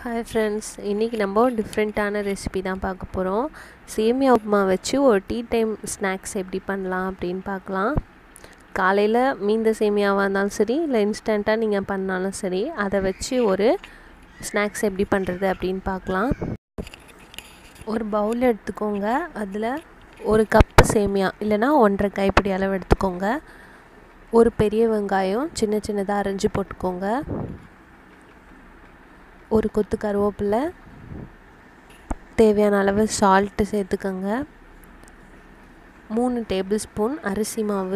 hi friends இன்றைக்கி நம்ம டிஃப்ரெண்ட்டான ரெசிபி தான் பார்க்க போகிறோம் சேமியா உப்புமா வச்சு ஒரு டீ டைம் ஸ்நாக்ஸ் எப்படி பண்ணலாம் அப்படின்னு பார்க்கலாம் காலையில் மீந்த சேமியாவாக இருந்தாலும் சரி இல்லை இன்ஸ்டண்ட்டாக நீங்கள் பண்ணாலும் சரி அதை வச்சு ஒரு ஸ்நாக்ஸ் எப்படி பண்ணுறது அப்படின்னு பார்க்கலாம் ஒரு பவுல் எடுத்துக்கோங்க அதில் ஒரு கப்பு சேமியா இல்லைனா ஒன்றரை கைப்பிடி அளவு எடுத்துக்கோங்க ஒரு பெரிய வெங்காயம் சின்ன சின்னதாக அரைஞ்சி போட்டுக்கோங்க ஒரு கொத்து கருவேப்பிலை தேவையான அளவு சால்ட்டு சேர்த்துக்கோங்க மூணு டேபிள் ஸ்பூன் அரிசி மாவு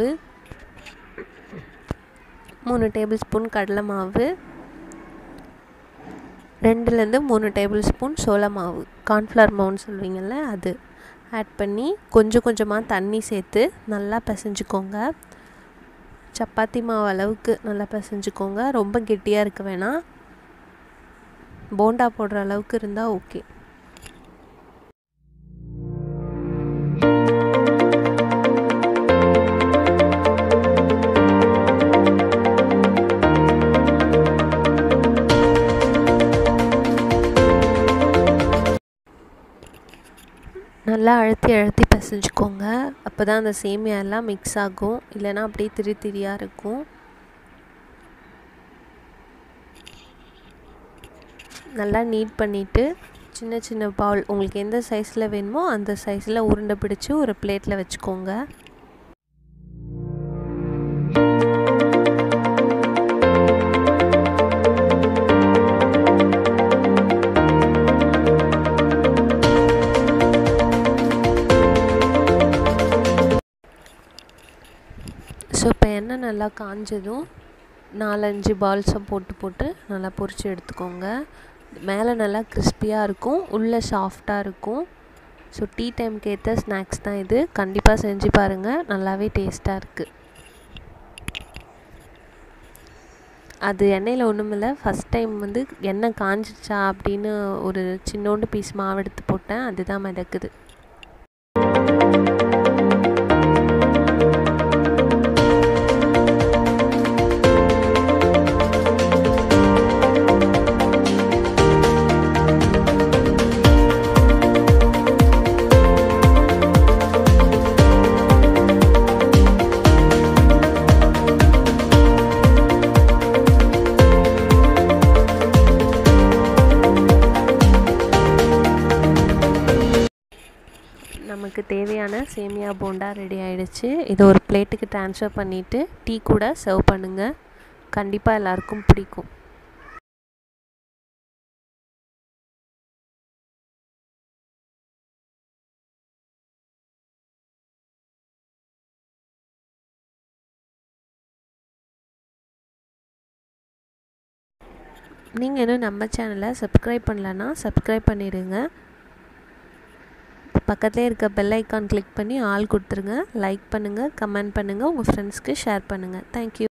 மூணு டேபிள் ஸ்பூன் கடலை மாவு ரெண்டுலேருந்து மூணு டேபிள் ஸ்பூன் சோள மாவு கார்ன்ஃப்ளவர் மாவுன்னு சொல்லுவீங்கள்ல அது ஆட் பண்ணி கொஞ்சம் கொஞ்சமாக தண்ணி சேர்த்து நல்லா பிசைஞ்சுக்கோங்க சப்பாத்தி மாவு அளவுக்கு நல்லா பிசைஞ்சுக்கோங்க ரொம்ப கெட்டியாக இருக்க வேணாம் போண்டா போடுற அளவுக்கு இருந்தால் ஓகே நல்லா அழுத்தி அழுத்தி பிசைஞ்சுக்கோங்க அப்போ தான் அந்த சேமியா எல்லாம் மிக்ஸ் ஆகும் இல்லைனா அப்படியே திரி திரியாக இருக்கும் நல்லா நீட் பண்ணிவிட்டு சின்ன சின்ன பவுல் உங்களுக்கு எந்த சைஸில் வேணுமோ அந்த சைஸில் உருண்டை பிடிச்சி ஒரு பிளேட்டில் வச்சுக்கோங்க ஸோ இப்போ எண்ணெய் நல்லா காஞ்சதும் நாலஞ்சு பால்ஸை போட்டு போட்டு நல்லா பொரித்து எடுத்துக்கோங்க மேலே நல்லா கிறிஸ்பியாக இருக்கும் உள்ளே சாஃப்டாக இருக்கும் ஸோ டீ டைமுக்கு ஏற்ற ஸ்நாக்ஸ் தான் இது கண்டிப்பாக செஞ்சு பாருங்கள் நல்லாவே டேஸ்ட்டாக இருக்குது அது எண்ணெயில் ஒன்றும் இல்லை ஃபஸ்ட் டைம் வந்து எண்ணெய் காஞ்சிச்சா அப்படின்னு ஒரு சின்னோண்டு பீஸ் மாவு எடுத்து போட்டேன் அதுதான் மிதக்குது நமக்கு தேவையான சேமியா போண்டா ரெடி ஆகிடுச்சு இதை ஒரு பிளேட்டுக்கு ட்ரான்ஸ்ஃபர் பண்ணிவிட்டு டீ கூட சர்வ் பண்ணுங்கள் கண்டிப்பாக எல்லாருக்கும் பிடிக்கும் நீங்கள் இன்னும் நம்ம சேனலை சப்ஸ்கிரைப் பண்ணலன்னா சப்ஸ்கிரைப் பண்ணிடுங்க பக்கத்துலேயே இருக்க பெல் ஐக்கான் கிளிக் பண்ணி ஆள் கொடுத்துருங்க லைக் பண்ணுங்கள் கமெண்ட் பண்ணுங்கள் உங்கள் ஃப்ரெண்ட்ஸ்க்கு ஷேர் பண்ணுங்கள் தேங்க்யூ